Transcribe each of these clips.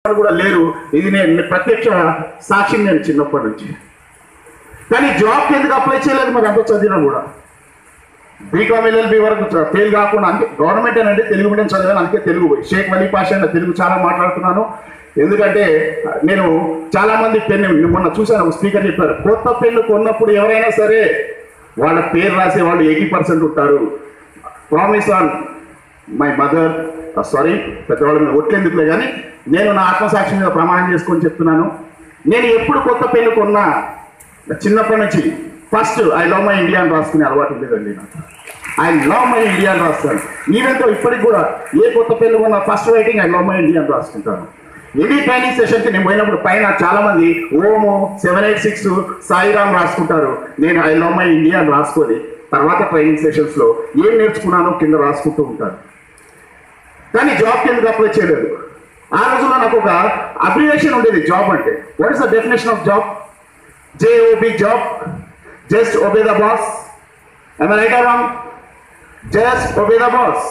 వాళ్ళు కూడా లేరు ఇది నేను ప్రత్యక్ష సాక్షిని నేను చిన్నప్పటి నుంచి కానీ జాబ్కి ఎందుకు అప్లై చేయలేదు మరి అంత చదివినా కూడా బీకామ్ ఎల్ఎల్బి వరకు చ- ఫెయిల్ కాకుండా అంటే గవర్నమెంట్ అంటే తెలుగు మీడియం చదివాను అందుకే తెలుగు పోయి షేక్ వలీ పాష అన్న తెలుగు చాలా మాట్లాడుతున్నాను ఎందుకంటే నేను చాలా మంది పెన్ను మొన్న చూశాను ఒక స్పీకర్ చెప్పారు కొత్త పెన్ను కొన్నప్పుడు ఎవరైనా సరే వాళ్ళ పేరు రాసే వాళ్ళు ఎయిటీ పర్సెంట్ ఉంటారు promise on my mother sorry పెద్దవాళ్ళ మీద ఒట్లెందుకులే కానీ నేను నా ఆత్మసాక్షి మీద ప్రమాణం చేసుకొని చెప్తున్నాను నేను ఎప్పుడు కొత్త పెన్ను కొన్నా చిన్నప్పటి నుంచి first I love my India అని రాసుకునే అలవాటు ఉండేదండి నాకు ఐ లవ్ మై ఇండియా అని రాస్తాను ఈవెంతో ఇప్పటికి కూడా ఏ కొత్త పెన్ను కొన్నా first writing I love my India అని రాసుకుంటాను ఎనీ ట్రైనింగ్ సెషన్కి నేను పోయినప్పుడు పైన చాలా మంది ఓము సెవెన్ ఎయిట్ సిక్స్ సాయిరామ్ రాసుకుంటారు నేను ఐ లవ్ మై ఇండియా అని రాసుకొని తర్వాత ట్రైనింగ్ సెషన్స్ లో ఏం నేర్చుకున్నానో కింద రాసుకుంటూ ఉంటాను కానీ జాబ్ ఎందుకు అప్లై చేయలేదు ఆ రోజుల్లో నాకు ఒక అబ్రివేషన్ ఉండేది జాబ్ అంటే what is the definition of job J O B job just obey the boss right wrong just obey the boss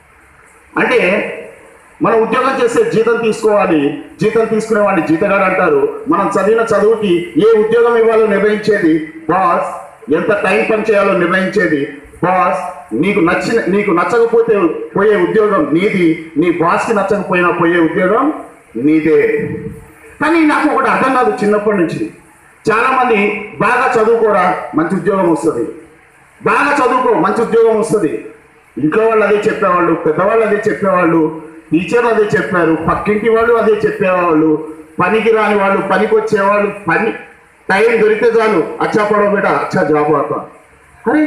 అంటే మనం ఉద్యోగం చేస్తే జీతం తీసుకోవాలి జీతం తీసుకునే వాడిని జీతగాడు అంటారు మనం చదివిన చదువుకి ఏ ఉద్యోగం ఇవ్వాలో నిర్ణయించేది బాస్ ఎంత టైం పని చేయాలో నిర్ణయించేది బాస్ నీకు నచ్చిన నీకు నచ్చకపోతే పోయే ఉద్యోగం నీది నీ బాస్కి నచ్చకపోయినా పోయే ఉద్యోగం నీదే కానీ నాకు ఒకటి అర్థం కాదు చిన్నప్పటి నుంచి చాలా మంది బాగా చదువుకోరా మంచి ఉద్యోగం వస్తుంది బాగా చదువుకో మంచి ఉద్యోగం వస్తుంది ఇంట్లో వాళ్ళు అదే చెప్పేవాళ్ళు పెద్దవాళ్ళు అదే చెప్పేవాళ్ళు టీచర్లు అదే చెప్పారు పక్కింటి వాళ్ళు అదే చెప్పేవాళ్ళు పనికి రాని వాళ్ళు పనికి వచ్చేవాళ్ళు పని టైం దొరికితే చాలు అచ్చా పడవ బిడ్డ అచ్చా జాబ్ అవుతా అరే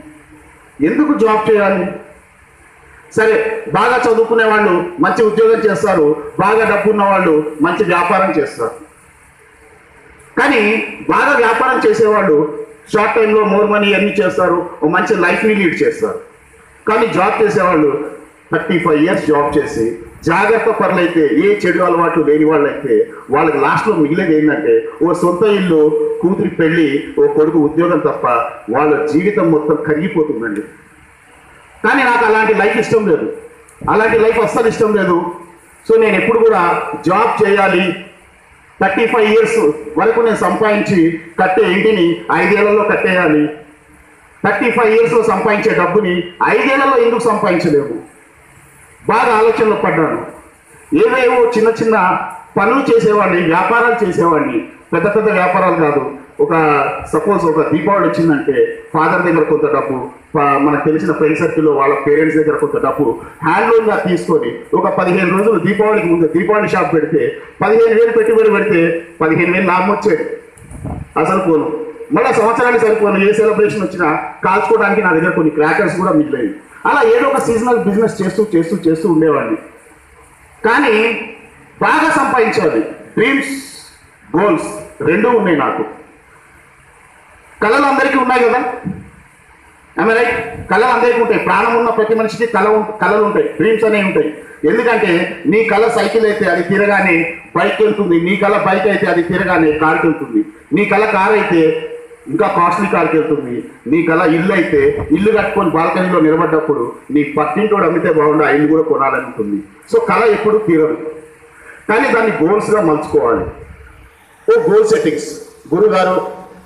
ఎందుకు జాబ్ చేయాలి సరే బాగా చదువుకునే వాళ్ళు మంచి ఉద్యోగం చేస్తారు బాగా డబ్బు ఉన్న వాళ్ళు మంచి వ్యాపారం చేస్తారు కానీ బాగా వ్యాపారం చేసేవాళ్ళు షార్ట్ టైంలో మోర్ మనీ అన్ని చేస్తారు ఓ మంచి లైఫ్ని లీడ్ చేస్తారు కానీ జాబ్ చేసేవాళ్ళు థర్టీ ఫైవ్ ఇయర్స్ జాబ్ చేసి జాగ్రత్త పనులైతే ఏ చెడు అలవాట్లు లేని వాళ్ళైతే వాళ్ళకి లాస్ట్లో మిగిలేది ఏంటంటే ఓ సొంత ఇల్లు కూతురి పెళ్లి ఓ కొడుకు ఉద్యోగం తప్ప వాళ్ళ జీవితం మొత్తం కరిగిపోతుందండి కానీ నాకు అలాంటి లైఫ్ ఇష్టం లేదు అలాంటి లైఫ్ అస్సలు ఇష్టం లేదు సో నేను ఎప్పుడు కూడా జాబ్ చేయాలి థర్టీ ఫైవ్ ఇయర్స్ వరకు నేను సంపాదించి కట్టే ఇంటిని ఐదేళ్లలో కట్టేయాలి థర్టీ ఫైవ్ ఇయర్స్లో సంపాదించే డబ్బుని ఐదేళ్లలో ఎందుకు సంపాదించలేము బాగా ఆలోచనలో పడ్డాను ఏవేవో చిన్న చిన్న పనులు చేసేవాడిని వ్యాపారాలు చేసేవాడిని పెద్ద పెద్ద వ్యాపారాలు కాదు ఒక సపోజ్ ఒక దీపావళి వచ్చిందంటే ఫాదర్ దగ్గర కొంత డబ్బు ప- మనకు తెలిసిన ఫ్రెండ్ సర్కిల్లో వాళ్ళ పేరెంట్స్ దగ్గర కొంత డబ్బు హ్యాండ్ లోన్ గా తీసుకొని ఒక పదిహేను రోజులు దీపావళికి ముందు దీపావళి షాప్ పెడితే పదిహేను వేలు పెట్టుబడి పెడితే పదిహేను వేలు లాభం వచ్చేది అసలు పోను మళ్ళీ సంవత్సరానికి సరిపోను ఏ సెలబ్రేషన్ వచ్చినా కాల్చుకోవడానికి నా దగ్గర కొన్ని క్రాకర్స్ కూడా మిగిలేవి అలా ఏదో ఒక సీజనల్ బిజినెస్ చేస్తూ చేస్తూ చేస్తూ ఉండేవాడిని కానీ బాగా సంపాదించాలి డ్రీమ్స్ గోల్స్ రెండూ ఉన్నాయి నాకు కళలు అందరికీ ఉన్నాయి కదా ఆమె రైట్ కళలు అందరికీ ఉంటాయి ప్రాణం ఉన్న ప్రతి మనిషికి కళ ఉం- కళలు ఉంటాయి డ్రీమ్స్ అనేవి ఉంటాయి ఎందుకంటే నీ కళ సైకిల్ అయితే అది తిరగానే బైక్ వెళ్తుంది నీ కళ బైక్ అయితే అది తిరగానే కార్కి వెళ్తుంది నీ కళ కార్ అయితే ఇంకా కాస్ట్లీ కార్కి వెళ్తుంది నీ కళ ఇల్లు అయితే ఇల్లు కట్టుకొని బాల్కనీలో నిలబడ్డప్పుడు నీ పక్కింటోడు అమ్మితే బాగుండు ఆ ఇల్లు కూడా కొనాలని ఉంటుంది సో కళ ఎప్పుడు తీరదు కానీ దాన్ని గోల్స్గా మలుచుకోవాలి ఓ గోల్ సెట్టింగ్స్ గురువు గారు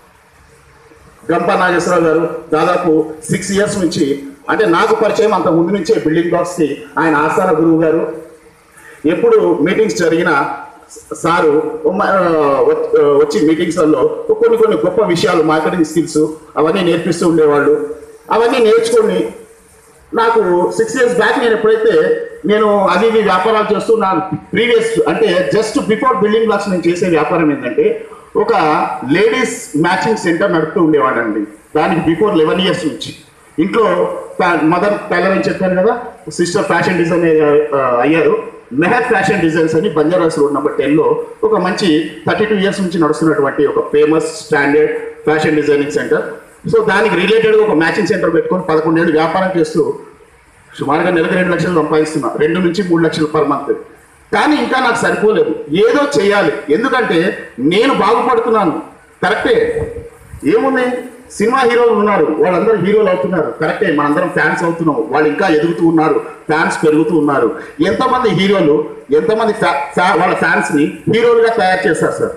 గంప నాగేశ్వరరావు గారు దాదాపు సిక్స్ ఇయర్స్ నుంచి అంటే నాకు పరిచయం అంత ముందు నుంచే బిల్డింగ్ బ్లాక్స్ కి ఆయన ఆస్థాన గురువు గారు ఎప్పుడు మీటింగ్స్ జరిగిన సారు మ- ఆ, వ- ఆ, వచ్చి మీటింగ్స్లలో కొన్ని కొన్ని గొప్ప విషయాలు మార్కెటింగ్ స్కిల్స్ అవన్నీ నేర్పిస్తూ ఉండేవాళ్ళు అవన్నీ నేర్చుకొని నాకు సిక్స్ ఇయర్స్ బ్యాక్ నేను ఎప్పుడైతే నేను అది ఇవి వ్యాపారాలు చేస్తూ నా ప్రీవియస్ అంటే జస్ట్ బిఫోర్ బిల్డింగ్ బ్లాక్స్ నేను చేసే వ్యాపారం ఏంటంటే ఒక లేడీస్ మ్యాచింగ్ సెంటర్ నడుపుతూ ఉండేవాడండి దానికి బిఫోర్ లెవెన్ ఇయర్స్ నుంచి ఇంట్లో మదర్ టైలర్ అని చెప్పాను కదా సిస్టర్ ఫ్యాషన్ డిజైన్ అయ్యారు మెహర్ ఫ్యాషన్ డిజైన్స్ అని బంజారాస్ రోడ్ నెంబర్ టెన్లో ఒక మంచి థర్టీ టూ ఇయర్స్ నుంచి నడుస్తున్నటువంటి ఒక famous standard fashion designing centre so దానికి రిలేటెడ్గా ఒక మ్యాచింగ్ సెంటర్ పెట్టుకొని పదకొండేళ్ళు వ్యాపారం చేస్తూ సుమారుగా నెలకు రెండు లక్షలు సంపాదిస్తున్నా రెండు నుంచి మూడు లక్షలు పర్ మంత్ కానీ ఇంకా నాకు సరిపోలేదు ఏదో చేయాలి ఎందుకంటే నేను బాగుపడుతున్నాను కరెక్టే ఏముంది సినిమా హీరోలు ఉన్నారు వాళ్ళందరూ హీరోలు అవుతున్నారు కరెక్టే మనందరం ఫ్యాన్స్ అవుతున్నాం వాళ్ళు ఇంకా ఎదుగుతూ ఉన్నారు ఫ్యాన్స్ పెరుగుతూ ఉన్నారు ఎంతమంది హీరోలు ఎంతమంది ఫ్యా- ఫ్యా- వాళ్ళ ఫ్యాన్స్ ని హీరోలుగా తయారు చేస్తారు సార్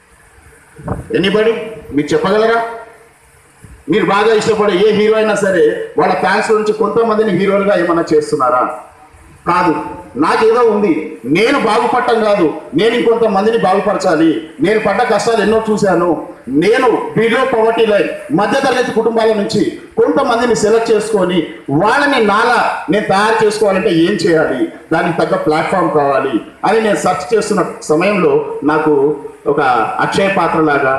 ఎనీబడి మీరు చెప్పగలరా మీరు బాగా ఇష్టపడే ఏ హీరో అయినా సరే వాళ్ళ ఫ్యాన్స్ నుంచి కొంతమందిని హీరోలుగా ఏమన్నా చేస్తున్నారా కాదు నాకేదో ఉంది నేను బాగుపడటం కాదు నేను ఇంకొంతమందిని బాగుపరచాలి నేను పడ్డ కష్టాలు ఎన్నో చూశాను నేను బిలో పవర్టీ లైన్ మధ్యతరగతి కుటుంబాల నుంచి కొంతమందిని సెలెక్ట్ చేసుకొని వాళ్ళని నాలా నేను తయారు చేసుకోవాలంటే ఏం చేయాలి దానికి తగ్గ ప్లాట్ఫామ్ కావాలి అని నేను సెర్చ్ చేస్తున్న సమయంలో నాకు ఒక అక్షయ పాత్ర లాగా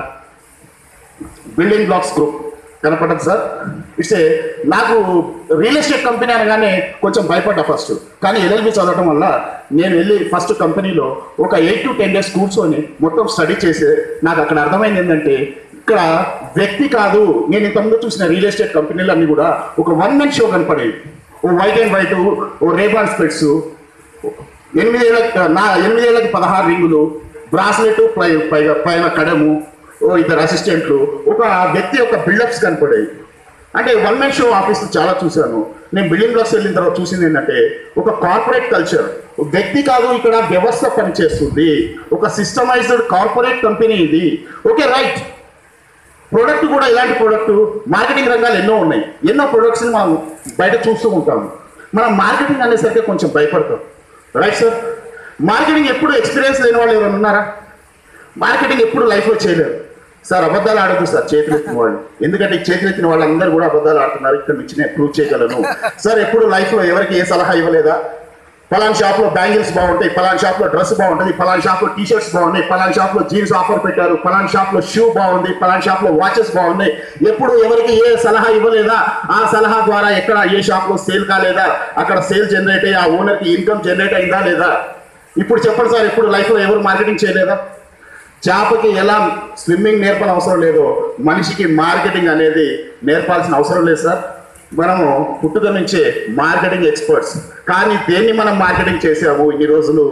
బిల్డింగ్ బ్లాక్స్ గ్రూప్ కనపడదు సార్ ఇస్తే నాకు రియల్ ఎస్టేట్ కంపెనీ అనగానే కొంచెం భయపడ్డా ఫస్ట్ కానీ ఎల్ఎల్బి చదవడం వల్ల నేను వెళ్ళి ఫస్ట్ కంపెనీలో ఒక ఎయిట్ టు టెన్ డేస్ కూర్చొని మొత్తం స్టడీ చేసి నాకు అక్కడ అర్థమైంది ఏంటంటే ఇక్కడ వ్యక్తి కాదు నేను ఇంతకుముందు చూసిన రియల్ ఎస్టేట్ కంపెనీలు అన్ని కూడా ఒక వన్ మెన్ షో కనపడేవి ఓ వైట్ అండ్ వైట్ ఓ రేబాన్ స్పెట్స్ ఎనిమిదేళ్ళ నా ఎనిమిదేళ్ళకి పదహారు రింగులు బ్రాస్లెట్ పై పైగా పైన కడము ఓ ఇద్దరు అసిస్టెంట్లు ఒక వ్యక్తి యొక్క బిల్డప్స్ కనపడాయి అంటే వన్ మెన్ షో ఆఫీస్ చాలా చూశాను నేను బిల్డింగ్ బ్లాక్స్ వెళ్ళిన తర్వాత చూసింది ఏంటంటే ఒక కార్పొరేట్ కల్చర్ వ్యక్తి కాదు ఇక్కడ వ్యవస్థ పనిచేస్తుంది ఒక సిస్టమైజ్డ్ కార్పొరేట్ కంపెనీ ఇది ఓకే రైట్ ప్రోడక్ట్ కూడా ఇలాంటి ప్రోడక్ట్ మార్కెటింగ్ రంగాలు ఎన్నో ఉన్నాయి ఎన్నో ప్రొడక్ట్స్ని మనం బయట చూస్తూ ఉంటాము మనం మార్కెటింగ్ అనేసరికి కొంచెం భయపడతాం రైట్ సార్ మార్కెటింగ్ ఎప్పుడు ఎక్స్పీరియన్స్ లేని వాళ్ళు ఎవరైనా ఉన్నారా మార్కెటింగ్ ఎప్పుడు లైఫ్లో చేయలేరు సార్ అబద్ధాలు ఆడదు సార్ చేతులెత్తిన వాళ్ళు ఎందుకంటే ఈ చేతులెత్తిన వాళ్ళందరూ కూడా అబద్ధాలు ఆడుతున్నారు ఇక్కడ నుంచి నేను ప్రూవ్ చేయగలను సార్ ఎప్పుడు లైఫ్లో ఎవరికి ఏ సలహా ఇవ్వలేదా పలానా షాప్ లో బ్యాంగిల్స్ బాగుంటాయి పలానా షాప్ లో డ్రెస్ బాగుంటుంది పలానా షాప్ లో టీ షర్ట్స్ బాగున్నాయి పలానా షాప్ లో జీన్స్ ఆఫర్ పెట్టారు పలానా షాప్ లో షూ బాగుంది పలానా షాప్ లో వాచెస్ బాగున్నాయి ఎప్పుడు ఎవరికి ఏ సలహా ఇవ్వలేదా ఆ సలహా ద్వారా ఎక్కడ ఏ షాప్ లో సేల్ కాలేదా అక్కడ సేల్ జనరేట్ అయ్యి ఆ ఓనర్ కి ఇన్కమ్ జనరేట్ అయిందా లేదా ఇప్పుడు చెప్పండి సార్ ఎప్పుడు లైఫ్ లో ఎవరు మార్కెటింగ్ చేయలేదా చేపకి ఎలా స్విమ్మింగ్ నేర్పని అవసరం లేదో మనిషికి మార్కెటింగ్ అనేది నేర్పాల్సిన అవసరం లేదు సార్ మనము పుట్టుక నుంచే మార్కెటింగ్ ఎక్స్పర్ట్స్ కానీ దేన్ని మనం మార్కెటింగ్ చేసాము ఈ రోజులు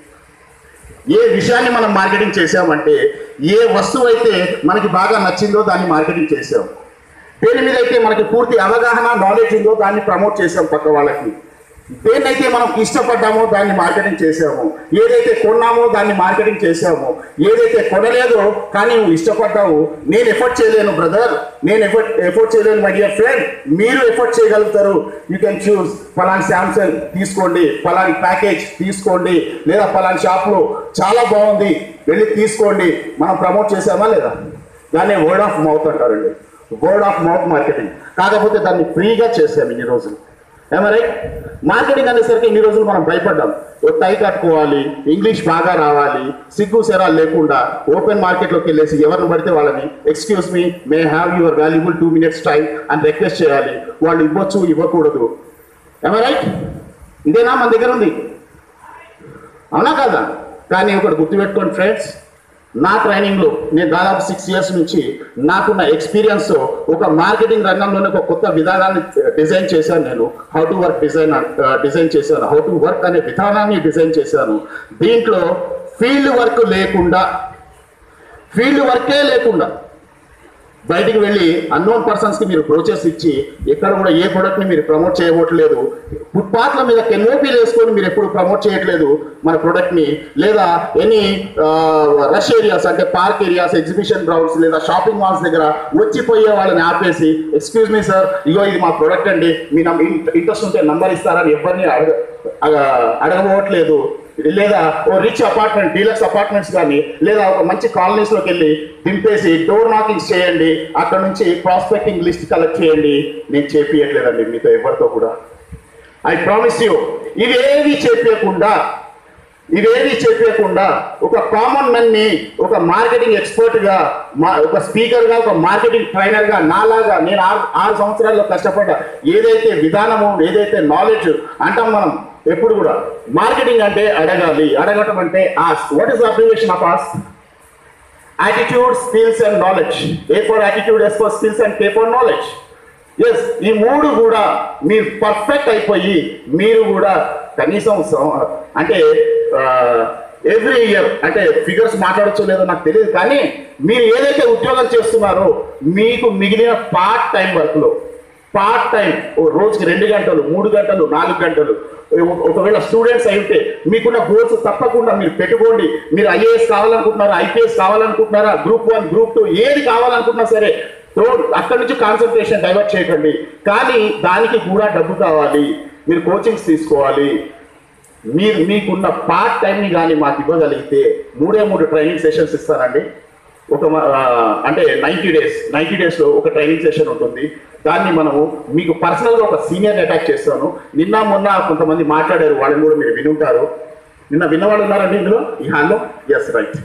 ఏ విషయాన్ని మనం మార్కెటింగ్ చేసామంటే ఏ వస్తువు అయితే మనకి బాగా నచ్చిందో దాన్ని మార్కెటింగ్ చేసాం దేని మీద అయితే మనకి పూర్తి అవగాహన నాలెడ్జ్ ఉందో దాన్ని ప్రమోట్ చేసాం పక్క వాళ్ళకి దేన్నైతే మనం ఇష్టపడ్డామో దాన్ని మార్కెటింగ్ చేసాము ఏదైతే కొన్నామో దాన్ని మార్కెటింగ్ చేసాము ఏదైతే కొనలేదో కానీ నువ్వు ఇష్టపడ్డావు నేను ఎఫర్ట్ చేయలేను బ్రదర్ నేను ఎఫర్ట్ ఎఫర్ట్ చేయలేను మై డియర్ ఫ్రెండ్ మీరు ఎఫర్ట్ చేయగలుగుతారు యూ కెన్ చూస్ పలాని శాంసంగ్ తీసుకోండి పలాని ప్యాకేజ్ తీసుకోండి లేదా పలాని షాప్లో చాలా బాగుంది వెళ్ళి తీసుకోండి మనం ప్రమోట్ చేసామా లేదా దాన్ని వర్డ్ ఆఫ్ మౌత్ అంటారండి వర్డ్ ఆఫ్ మౌత్ మార్కెటింగ్ కాకపోతే దాన్ని ఫ్రీగా చేసాము ఇన్ని రోజులు ఏమో రైట్ మార్కెటింగ్ అనేసరికి ఇన్ని రోజులు మనం భయపడ్డాం ఓ టై కట్టుకోవాలి ఇంగ్లీష్ బాగా రావాలి సిగ్గు సెరాలు లేకుండా ఓపెన్ మార్కెట్లోకి వెళ్ళేసి ఎవరిని పడితే వాళ్ళని excuse me may have your valuable two minutes time అని రిక్వెస్ట్ చేయాలి వాళ్ళు ఇవ్వచ్చు ఇవ్వకూడదు ఏమో రైట్ ఇదేనా మన దగ్గర ఉంది అవునా కాదా కానీ ఒకటి గుర్తుపెట్టుకోండి ఫ్రెండ్స్ నా ట్రైనింగ్లో నేను దాదాపు సిక్స్ ఇయర్స్ నుంచి నాకున్న ఎక్స్పీరియన్స్ ఒక మార్కెటింగ్ రంగంలోనే ఒక కొత్త విధానాన్ని డిజైన్ చేశాను నేను how to work design design చేశాను హౌ టు వర్క్ అనే విధానాన్ని డిజైన్ చేశాను దీంట్లో ఫీల్డ్ వర్క్ లేకుండా ఫీల్డ్ వర్కే లేకుండా బయటికి వెళ్ళి అన్నోన్ పర్సన్స్ కి మీరు బ్రోచెస్ ఇచ్చి ఎక్కడ కూడా ఏ ప్రొడక్ట్ ని మీరు ప్రమోట్ చేయబోట్లేదు ఫుట్పాత్ల మీద కెన్ఓపీలు వేసుకొని మీరు ఎప్పుడు ప్రమోట్ చేయట్లేదు మన ప్రొడక్ట్ ని లేదా ఎనీ రష్ ఏరియాస్ అంటే పార్క్ ఏరియాస్ ఎగ్జిబిషన్ గ్రౌండ్స్ లేదా షాపింగ్ మాల్స్ దగ్గర వచ్చిపోయే వాళ్ళని ఆపేసి ఎక్స్క్యూజ్ మీ సార్ ఇగో ఇది మా ప్రొడక్ట్ అండి మీ ఇంట్రెస్ట్ ఉంటే నంబర్ ఇస్తారని ఎవరిని అడగ అడగ- అడగబోవట్లేదు లేదా ఓ రిచ్ అపార్ట్మెంట్ డీలక్స్ అపార్ట్మెంట్స్ కానీ లేదా ఒక మంచి కాలనీస్ లోకి వెళ్ళి దింపేసి డోర్ నాకింగ్స్ చేయండి అక్కడ నుంచి ప్రాస్పెక్టింగ్ లిస్ట్ కలెక్ట్ చేయండి నేను చేపియట్లేదండి మీతో ఎవరితో కూడా ఐ ప్రామిస్ యూ ఇవేవి చెప్పకుండా ఇవేవి చెప్పకుండా ఒక కామన్ మెన్ ని ఒక మార్కెటింగ్ ఎక్స్పర్ట్ గా మా- ఒక స్పీకర్ గా ఒక మార్కెటింగ్ ట్రైనర్ గా నాలాగా నేను ఆరు ఆరు సంవత్సరాల్లో కష్టపడ్డా ఏదైతే విధానము ఏదైతే నాలెడ్జ్ అంటాం మనం ఎప్పుడు కూడా మార్కెటింగ్ అంటే అడగాలి అడగటం అంటే ASK what is abbreviation of ASK attitude skills and knowledge A for attitude S for skills and K for knowledge yes ఈ మూడు కూడా మీరు పర్ఫెక్ట్ అయిపోయి మీరు కూడా కనీసం సం- అంటే ఆ, ఎవ్రీ ఇయర్ అంటే ఫిగర్స్ మాట్లాడచ్చో లేదో నాకు తెలియదు కానీ మీరు ఏదైతే ఉద్యోగం చేస్తున్నారో మీకు మిగిలిన పార్ట్ టైం వర్క్ లో పార్ట్ టైం రోజుకి రెండు గంటలు మూడు గంటలు నాలుగు గంటలు ఒక- ఒకవేళ స్టూడెంట్స్ అయితే మీకున్న గోల్స్ తప్పకుండా మీరు పెట్టుకోండి మీరు ఐఏఎస్ కావాలనుకుంటున్నారా ఐపీఎస్ కావాలనుకుంటున్నారా గ్రూప్ వన్ గ్రూప్ టూ ఏది కావాలనుకుంటున్నా సరే తో- అక్కడి నుంచి కాన్సన్ట్రేషన్ డైవర్ట్ చేయకండి కానీ దానికి కూడా డబ్బు కావాలి మీరు కోచింగ్స్ తీసుకోవాలి మీరు మీకున్న పార్ట్ టైంని కానీ మాకు ఇవ్వగలిగితే మూడే మూడు ట్రైనింగ్ సెషన్స్ ఇస్తానండి ఒక మ- ఆ, అంటే నైంటీ డేస్ నైంటీ డేస్లో ఒక ట్రైనింగ్ సెషన్ ఉంటుంది దాన్ని మనము మీకు పర్సనల్గా ఒక సీనియర్ని అటాక్ చేస్తాను నిన్న మొన్న కొంతమంది మాట్లాడారు వాళ్ళని కూడా మీరు వినుంటారు నిన్న విన్నవాళ్ళు ఉన్నారండి ఇందులో ఈ హాల్లో ఎస్ రైట్